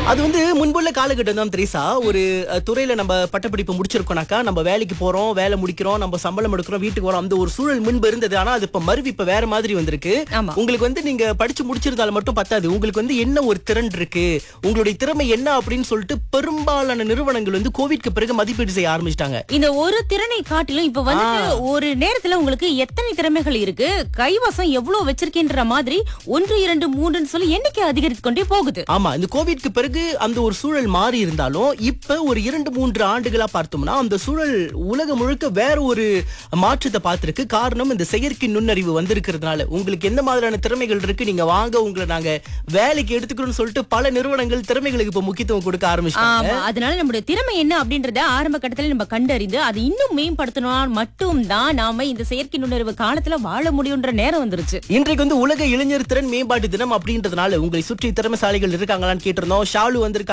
அது வந்து முன்புள்ள காலகட்டம் தான் தெரியுசா ஒரு அஹ், துறையில நம்ம பட்டப்படிப்பு முடிச்சிருக்கோம்னாக்கா நம்ம வேலைக்கு போறோம் வேலை முடிக்கிறோம் நம்ம சம்பளம் எடுக்கிறோம் வீட்டுக்கு வரோம் அந்த ஒரு சூழல் முன்பு இருந்தது ஆனா அது இப்ப மறுவி இப்ப வேற மாதிரி வந்திருக்கு ஆமா. உங்களுக்கு வந்து நீங்க படிச்சு முடிச்சிருந்தாலும் மட்டும் பத்தாது உங்களுக்கு வந்து என்ன ஒரு திறன் இருக்கு உங்களுடைய திறமை என்ன அப்படின்னு சொல்லிட்டு பெரும்பாலான நிறுவனங்கள் வந்து கோவிட்க்கு பிறகு மதிப்பீடு செய்ய ஆரம்பிச்சிட்டாங்க இந்த ஒரு திறனை காட்டிலும் இப்ப வந்துட்டு ஒரு நேரத்துல உங்களுக்கு எத்தனை திறமைகள் இருக்கு கைவசம் எவ்வளவு வச்சிருக்கின்ற மாதிரி ஒன்று இரண்டு மூன்றுன்னு சொல்லி எண்ணிக்கை அதிகரித்து கொண்டே போகுது ஆமா இந்த கோவிட்க்கு பிறகு அந்த ஒரு சூழல் மாறி இருந்தாலும் இப்ப ஒரு இரண்டு மூன்று ஆண்டுகளா பார்த்தோம்னா அந்த சூழல் உலகம் முழுக்க வேற ஒரு மாற்றத்தை பார்த்திருக்கு காரணம் இந்த செயற்கை நுண்ணறிவு வந்திருக்கிறதுனால உங்களுக்கு எந்த மாதிரியான திறமைகள் இருக்கு நீங்க வாங்க உங்களை நாங்க வேலைக்கு எடுத்துக்கிறோம்னு சொல்லிட்டு பல நிறுவனங்கள் திறமைகளுக்கு இப்ப முக்கியத்துவம் கொடுக்க ஆரம்பிச்சிட்டாங்க ஆமா அதனால நம்முடைய திறமை என்ன அப்படின்றத ஆரம்ப கட்டத்துல நம்ம கண்டறிந்து அதை இன்னும் மேம்படுத்தணும்னா மட்டும்தான் நாம இந்த செயற்கை நுண்ணறிவு காலத்துல வாழ முடியுன்ற நேரம் வந்துருச்சு இன்றைக்கு வந்து உலக இளைஞர் திறன் மேம்பாட்டு தினம் அப்படின்றதுனால உங்களை சுற்றி திறமைசாலிகள் இருக்காங்களான்னு கேட்டிருந்தோம் ஷாலு வந்திருக்காங்க